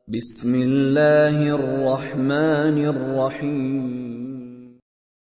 بسم الله الرحمن الرحيم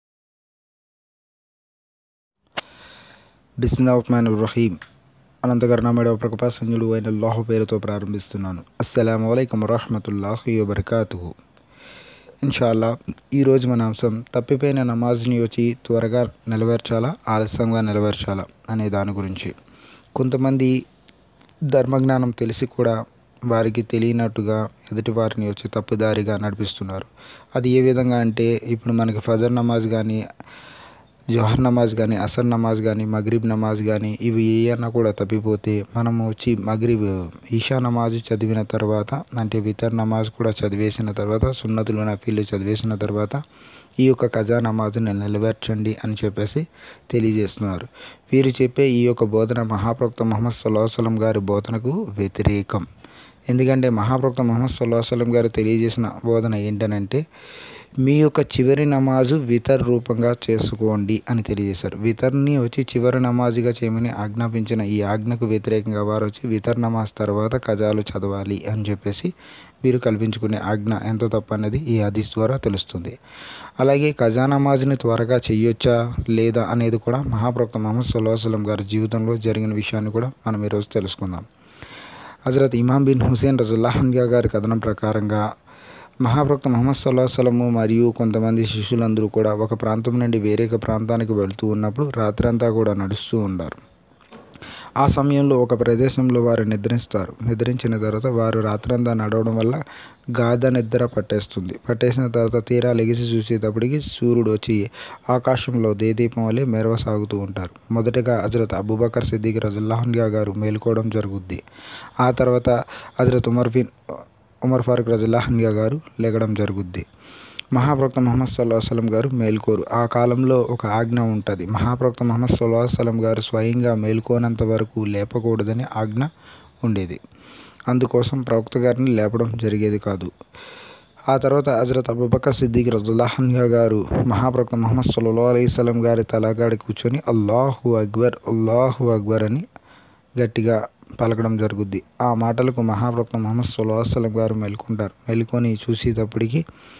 బిస్మిల్లా ఉస్మాన్ రహీం అనంతకరణమేడ ప్రకృపాసంజుడు అయిన అల్లాహు పేరుతో ప్రారంభిస్తున్నాను అస్సలం అయికం వరహమతుల్లాహి వబర్కాతుహు ఇన్షాల్లా ఈరోజు మన అంశం తప్పిపోయిన నమాజ్ని వచ్చి త్వరగా నెరవేర్చాలా ఆలస్యంగా నెరవేర్చాలా అనే దాని గురించి కొంతమంది ధర్మజ్ఞానం తెలిసి కూడా వారికి తెలియనట్టుగా ఎదుటి వారిని వచ్చి తప్పుదారిగా నడిపిస్తున్నారు అది ఏ విధంగా అంటే ఇప్పుడు మనకి ఫజర్ నమాజ్ కానీ జోహర్ నమాజ్ కానీ అసర్ నమాజ్ కానీ మగ్రిబ్ నమాజ్ కానీ ఇవి ఏయన్నా కూడా తప్పిపోతే మనం వచ్చి మగ్రిబ్ ఈషా నమాజ్ చదివిన తర్వాత అంటే వితర్ నమాజ్ కూడా చదివేసిన తర్వాత సున్నతులు నఫీలు చదివేసిన తర్వాత ఈ యొక్క కజా నమాజ్ని నెరవేర్చండి అని చెప్పేసి తెలియజేస్తున్నారు వీరు చెప్పే ఈ యొక్క బోధన మహాప్రవక్త ముహమ్మద్ సల్లాహం గారి బోధనకు వ్యతిరేకం ఎందుకంటే మహాప్రవక్త ముహమ్మద్ సల్లాహం గారు తెలియజేసిన బోధన ఏంటనంటే మీ యొక్క చివరి నమాజు వితర్ రూపంగా చేసుకోండి అని తెలియజేశారు వితర్ని వచ్చి చివరి నమాజుగా చేయమని ఆజ్ఞాపించిన ఈ ఆజ్ఞకు వ్యతిరేకంగా వారు వచ్చి వితర్ నమాజ్ తర్వాత కజాలు చదవాలి అని చెప్పేసి వీరు కల్పించుకునే ఆజ్ఞ ఎంత తప్పు అనేది ఈ హదీస్ ద్వారా తెలుస్తుంది అలాగే కజా నమాజ్ని త్వరగా చెయ్యొచ్చా లేదా అనేది కూడా మహాప్రవక్త మహమ్మద్ సల్లాహం గారి జీవితంలో జరిగిన విషయాన్ని కూడా మనం ఈరోజు తెలుసుకుందాం హజరత్ ఇమాం బిన్ హుసేన్ రజుల్లాహన్గా గారి కథనం ప్రకారంగా మహాప్రవక్త ముహమ్మద్ సల్లాహసలము మరియు కొంతమంది శిష్యులందరూ కూడా ఒక ప్రాంతం నుండి వేరే ప్రాంతానికి వెళుతూ ఉన్నప్పుడు రాత్రంతా కూడా నడుస్తూ ఉంటారు ఆ సమయంలో ఒక ప్రదేశంలో వారు నిద్రిస్తారు నిద్రించిన తర్వాత వారు రాత్రంతా నడవడం వల్ల గాథ నిద్ర పట్టేస్తుంది పట్టేసిన తర్వాత తీరా లెగిసి చూసేటప్పటికి సూర్యుడు వచ్చి ఆకాశంలో దేదీపం వల్లే మెరవసాగుతూ ఉంటారు మొదటగా హజరత్ అబూబకర్ సిద్దిక్ రజుల్లాహన్గా గారు మేలుకోవడం జరుగుద్ది ఆ తర్వాత హజరత్ ఉమర్ బిన్ ఉమర్ ఫారూక్ రజుల్లాహన్గా గారు లేగడం జరుగుద్ది మహాప్రవక్త ముహమ్మద్ సల్లాహసలం గారు మేల్కోరు ఆ కాలంలో ఒక ఆజ్ఞ ఉంటుంది మహాప్రవక్త ముహమ్మద్ సల్లాహసలం గారు స్వయంగా మేల్కోనంత వరకు లేపకూడదని ఆజ్ఞ ఉండేది అందుకోసం ప్రవక్త గారిని లేపడం జరిగేది కాదు ఆ తర్వాత హజరత్ అబుబకర్ సిద్దిక్ రజుల్లాహన్గా గారు మహాప్రవక్త ముహమ్మద్ సల్లా అలైస్లం గారి తలగాడి కూర్చొని అల్లాహు అక్బర్ అల్లాహు అక్బర్ అని గట్టిగా పలకడం జరుగుద్ది ఆ మాటలకు మహాప్రవక్త ముహమ్మద్ సుల్లాహసలం గారు మెలుకుంటారు మెలుకొని చూసేటప్పటికి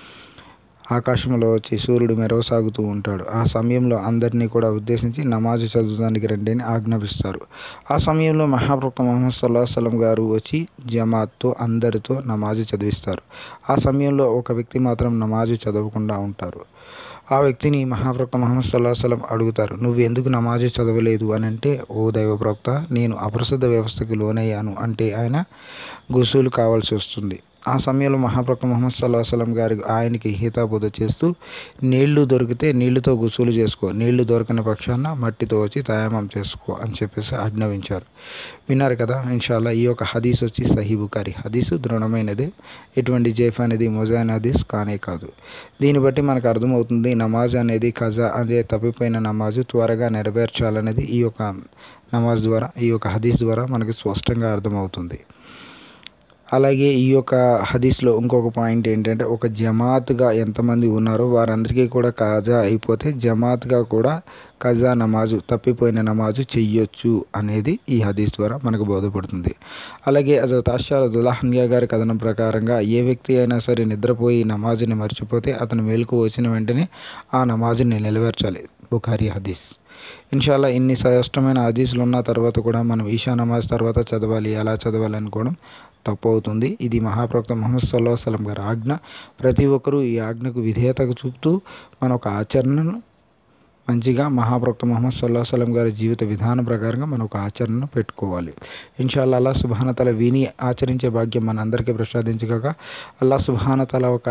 ఆకాశంలో వచ్చి సూర్యుడు మెరవసాగుతూ ఉంటాడు ఆ సమయంలో అందరినీ కూడా ఉద్దేశించి నమాజు చదవడానికి రండి అని ఆజ్ఞాపిస్తారు ఆ సమయంలో మహాప్రవక్త ముహమ్మద్ సల్లాహసలం గారు వచ్చి జమాత్తో అందరితో నమాజు చదివిస్తారు ఆ సమయంలో ఒక వ్యక్తి మాత్రం నమాజు చదవకుండా ఉంటారు ఆ వ్యక్తిని మహాప్రవక్త మహమ్మద్ సల్లాహసలం అడుగుతారు నువ్వు ఎందుకు నమాజు చదవలేదు అని అంటే ఓ దైవ ప్రవక్త నేను అప్రసిద్ధ వ్యవస్థకు లోనయ్యాను అంటే ఆయన గుసూలు కావాల్సి వస్తుంది ఆ సమయంలో మహాప్రవక్త ముహమ్మద్ సల్లాహసలం గారి ఆయనకి హితాబోధ చేస్తూ నీళ్లు దొరికితే నీళ్లతో గుసూలు చేసుకో నీళ్లు దొరకని పక్షాన మట్టితో వచ్చి తయామం చేసుకో అని చెప్పేసి ఆజ్ఞాపించారు విన్నారు కదా ఇన్షాల్లా ఈ యొక్క హదీస్ వచ్చి సహీబుకారి హదీసు దృఢమైనదే ఎటువంటి జైఫ్ అనేది మొజాయిన్ హదీస్ కానే కాదు దీన్ని బట్టి మనకు అర్థమవుతుంది నమాజ్ అనేది ఖజా అనే తప్పిపోయిన నమాజు త్వరగా నెరవేర్చాలనేది ఈ యొక్క నమాజ్ ద్వారా ఈ యొక్క హదీస్ ద్వారా మనకి స్పష్టంగా అర్థమవుతుంది అలాగే ఈ యొక్క హదీస్లో ఇంకొక పాయింట్ ఏంటంటే ఒక జమాత్గా ఎంతమంది ఉన్నారో వారందరికీ కూడా కాజా అయిపోతే జమాత్గా కూడా కజా నమాజు తప్పిపోయిన నమాజు చెయ్యొచ్చు అనేది ఈ హదీస్ ద్వారా మనకు బోధపడుతుంది అలాగే హజరత్ ఆషా రజుల్లాహన్యా గారి కథనం ప్రకారంగా ఏ వ్యక్తి అయినా సరే నిద్రపోయి నమాజుని మర్చిపోతే అతను మేలుకు వచ్చిన వెంటనే ఆ నమాజుని నిలవేర్చాలి బుఖారీ హదీస్ ఇన్షాల్లా ఇన్ని శ్రేష్టమైన హదీసులు ఉన్న తర్వాత కూడా మనం ఈషా నమాజ్ తర్వాత చదవాలి ఎలా చదవాలి అనుకోవడం తప్పు అవుతుంది ఇది మహాప్రవక్త ముహమ్మద్ సల్లా సలం గారి ఆజ్ఞ ప్రతి ఒక్కరూ ఈ ఆజ్ఞకు విధేయతకు చూపుతూ మన ఒక ఆచరణను మంచిగా మహాప్రవక్త ముహమ్మద్ సల్లా సలం గారి జీవిత విధానం ప్రకారంగా మన ఒక ఆచరణను పెట్టుకోవాలి ఇన్షాల్లా అల్లా సుబానతల విని ఆచరించే భాగ్యం మన అందరికీ ప్రసాదించగా అల్లా సుబానతల ఒక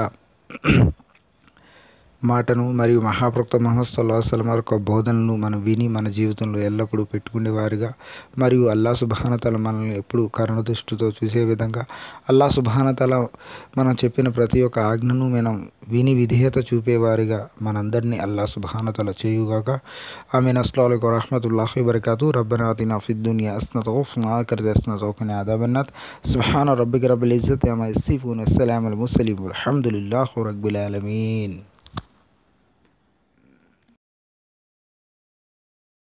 మాటను మరియు మహాప్రవక్త మహమ్మద్ సల్లాహసలం యొక్క బోధనలను మనం విని మన జీవితంలో ఎల్లప్పుడూ పెట్టుకునేవారుగా మరియు అల్లా సుబానతల మనల్ని ఎప్పుడు కరుణ దృష్టితో చూసే విధంగా అల్లా సుబానతల మనం చెప్పిన ప్రతి ఒక్క ఆజ్ఞను మనం విని విధేయత చూపేవారిగా మనందరినీ అల్లా సుబానతల చేయుగాక ఆమె అస్లాలకు రహమతుల్లాహి వరకాతు రబ్బనా అతినా ఫిద్దునియా అస్నతో ఫునాకర్ అస్నతో కొన్ని అదాబన్నత్ సుబాన రబ్బికి రబ్బిల్ ఇజ్జత్ అమ ఇస్సిఫూన్ అస్సలాం అల్ ముసలిం అల్హమ్దుల్లాహు రబ్బిల్ ఆలమీన్